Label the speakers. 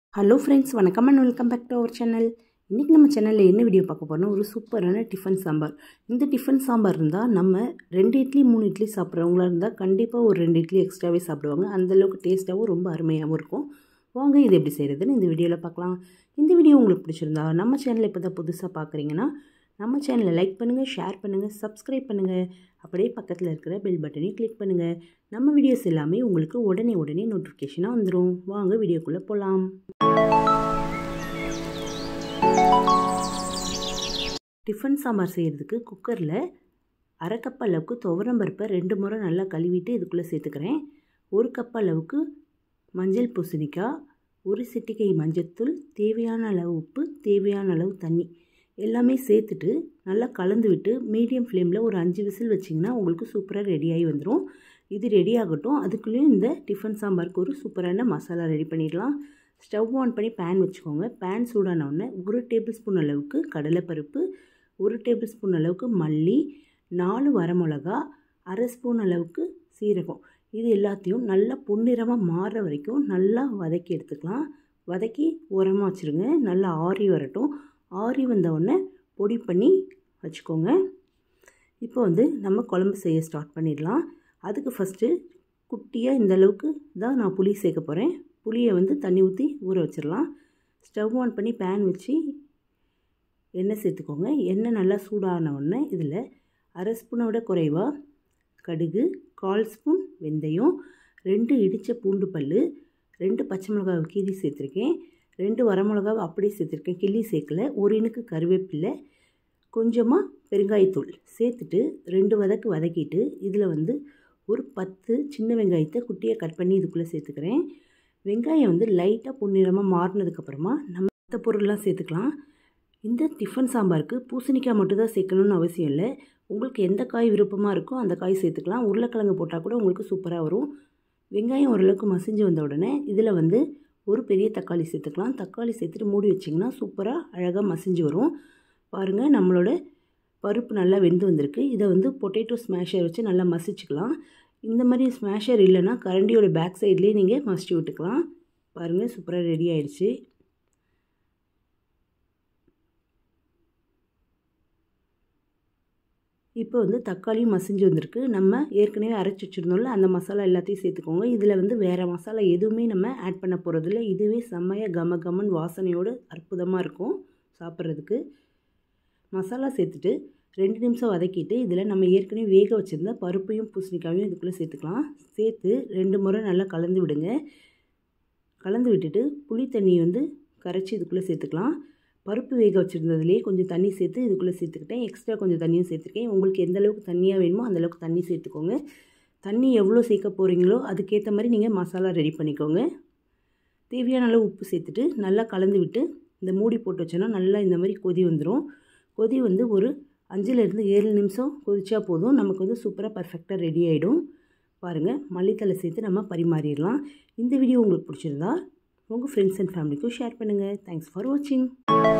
Speaker 1: hello friends வணக்கம் and welcome back to our channel இன்றைக்கி நம்ம சேனலில் என்ன வீடியோ பார்க்க போகிறோம்னா ஒரு சூப்பரான டிஃபன் சாம்பார் இந்த டிஃபன் சாம்பார் இருந்தால் நம்ம ரெண்டு இட்லி மூணு இட்லி சாப்பிட்றவங்களா இருந்தால் கண்டிப்பாக ஒரு ரெண்டு இட்லி எக்ஸ்ட்ராவே சாப்பிடுவாங்க அந்தளவுக்கு டேஸ்ட்டாகவும் ரொம்ப அருமையாகவும் இருக்கும் வாங்க இது எப்படி செய்கிறதுன்னு இந்த வீடியோவில் பார்க்கலாம் இந்த வீடியோ உங்களுக்கு பிடிச்சிருந்தா நம்ம சேனலை இப்போ தான் புதுசாக பார்க்குறீங்கன்னா நம்ம சேனலை லைக் பண்ணுங்கள் ஷேர் பண்ணுங்கள் சப்ஸ்கிரைப் பண்ணுங்கள் அப்படியே பக்கத்தில் இருக்கிற பெல் பட்டனையும் கிளிக் பண்ணுங்கள் நம்ம வீடியோஸ் எல்லாமே உங்களுக்கு உடனே உடனே நோட்டிஃபிகேஷனாக வந்துடும் வாங்க வீடியோக்குள்ளே போகலாம் டிஃபன் சாம்பார் செய்கிறதுக்கு குக்கரில் அரை கப் அளவுக்கு துவரம்பருப்பை ரெண்டு முறை நல்லா கழுவிட்டு இதுக்குள்ளே சேர்த்துக்கிறேன் ஒரு கப் அளவுக்கு மஞ்சள் பூசணிக்காய் ஒரு சிட்டிகை மஞ்சத்தூள் தேவையான அளவு உப்பு தேவையான அளவு தண்ணி எல்லாமே சேர்த்துட்டு நல்லா கலந்து விட்டு மீடியம் ஃப்ளேமில் ஒரு அஞ்சு விசில் வச்சிங்கன்னா உங்களுக்கு சூப்பராக ரெடியாகி வந்துடும் இது ரெடி ஆகட்டும் அதுக்குள்ளேயும் இந்த டிஃபன் சாம்பாருக்கு ஒரு சூப்பரான மசாலா ரெடி பண்ணிடலாம் ஸ்டவ் ஆன் பண்ணி பேன் வச்சுக்கோங்க பேன் சூடான உடனே ஒரு டேபிள் ஸ்பூன் அளவுக்கு கடலைப்பருப்பு ஒரு டேபிள் ஸ்பூன் அளவுக்கு மல்லி நாலு வரமிளகா அரை ஸ்பூன் அளவுக்கு சீரகம் இது எல்லாத்தையும் நல்லா பொன்னிறமாக மாறுற வரைக்கும் நல்லா வதக்கி எடுத்துக்கலாம் வதக்கி உரமாக வச்சுருங்க நல்லா ஆறி வரட்டும் ஆறி வந்தவுடனே பொடி பண்ணி வச்சுக்கோங்க இப்போ வந்து நம்ம குழம்பு செய்ய ஸ்டார்ட் பண்ணிடலாம் அதுக்கு ஃபஸ்ட்டு குட்டியாக இந்த அளவுக்கு தான் நான் புளி சேர்க்க போகிறேன் புளியை வந்து தண்ணி ஊற்றி ஊற வச்சிடலாம் ஸ்டவ் ஆன் பண்ணி பேன் வச்சு எண்ணெய் சேர்த்துக்கோங்க எண்ணெய் நல்லா சூடான உடனே இதில் அரை ஸ்பூனை விட குறைவாக கடுகு கால் ஸ்பூன் வெந்தயம் ரெண்டு இடித்த பூண்டு பல் ரெண்டு பச்சை மிளகாவை கீரி சேர்த்துருக்கேன் ரெண்டு வரமிளகாவை அப்படியே சேர்த்துருக்கேன் கிள்ளி சேர்க்கல ஒரு இனுக்கு கருவேப்பில்லை கொஞ்சமாக பெருங்காயத்தூள் சேர்த்துட்டு ரெண்டு வதக்கு வதக்கிட்டு இதில் வந்து ஒரு பத்து சின்ன வெங்காயத்தை குட்டியாக கட் பண்ணி இதுக்குள்ளே சேர்த்துக்கிறேன் வெங்காயம் வந்து லைட்டாக பொன்னிறமாக மாறினதுக்கப்புறமா நம்ம மற்ற பொருள்லாம் சேர்த்துக்கலாம் இந்த டிஃபன் சாம்பாருக்கு பூசணிக்காய் மட்டும் தான் சேர்க்கணும்னு அவசியம் இல்லை உங்களுக்கு எந்த காய் விருப்பமாக இருக்கோ அந்த காய் சேர்த்துக்கலாம் உருளைக்கிழங்கு போட்டால் கூட உங்களுக்கு சூப்பராக வரும் வெங்காயம் ஓரளவுக்கு மசிஞ்சு வந்த உடனே இதில் வந்து ஒரு பெரிய தக்காளி சேர்த்துக்கலாம் தக்காளி சேர்த்துட்டு மூடி வச்சிங்கன்னா சூப்பராக அழகாக மசிஞ்சு வரும் பாருங்கள் நம்மளோட பருப்பு நல்லா வெந்து வந்திருக்கு இதை வந்து பொட்டேட்டோ ஸ்மேஷர் வச்சு நல்லா மசிச்சுக்கலாம் இந்த மாதிரி ஸ்மேஷர் இல்லைன்னா கரண்டியோட பேக் சைட்லேயே நீங்கள் மசிச்சு விட்டுக்கலாம் பாருங்கள் சூப்பராக ரெடி ஆயிடுச்சு இப்போ வந்து தக்காளியும் மசிஞ்சு வந்திருக்கு நம்ம ஏற்கனவே அரைச்சி வச்சுருந்தோம்ல அந்த மசாலா எல்லாத்தையும் சேர்த்துக்கோங்க இதில் வந்து வேறு மசாலா எதுவுமே நம்ம ஆட் பண்ண போகிறதில்ல இதுவே செம்மையாக கம கமன் வாசனையோடு அற்புதமாக இருக்கும் சாப்பிட்றதுக்கு மசாலா சேர்த்துட்டு ரெண்டு நிமிஷம் வதக்கிட்டு இதில் நம்ம ஏற்கனவே வேக வச்சுருந்த பருப்பையும் பூசணிக்காயும் இதுக்குள்ளே சேர்த்துக்கலாம் சேர்த்து ரெண்டு முறை நல்லா கலந்து விடுங்க கலந்து விட்டுட்டு புளி தண்ணி வந்து கரைச்சி இதுக்குள்ளே சேர்த்துக்கலாம் பருப்பு வேக வச்சுருந்ததுலேயே கொஞ்சம் தண்ணி சேர்த்து இதுக்குள்ளே சேர்த்துக்கிட்டேன் எக்ஸ்ட்ரா கொஞ்சம் தண்ணியும் சேர்த்துருக்கேன் உங்களுக்கு எந்த அளவுக்கு தண்ணியாக வேணுமோ அந்தளவுக்கு தண்ணி சேர்த்துக்கோங்க தண்ணி எவ்வளோ சேர்க்க போகிறீங்களோ அதுக்கேற்ற மாதிரி நீங்கள் மசாலா ரெடி பண்ணிக்கோங்க தேவையான அளவு உப்பு சேர்த்துட்டு நல்லா கலந்து விட்டு இந்த மூடி போட்டு வச்சோன்னா நல்லா இந்த மாதிரி கொதி வந்துடும் கொதி வந்து ஒரு அஞ்சுலேருந்து ஏழு நிமிஷம் கொதிச்சா போதும் நமக்கு வந்து சூப்பராக பர்ஃபெக்டாக ரெடி ஆகிடும் பாருங்கள் மல்லித்தலை சேர்த்து நம்ம பரிமாறிடலாம் இந்த வீடியோ உங்களுக்கு பிடிச்சிருந்தா உங்கள் ஃப்ரெண்ட்ஸ் அண்ட் ஃபேமிலிக்கும் ஷேர் பண்ணுங்கள் தேங்க்ஸ் ஃபார் வாட்சிங்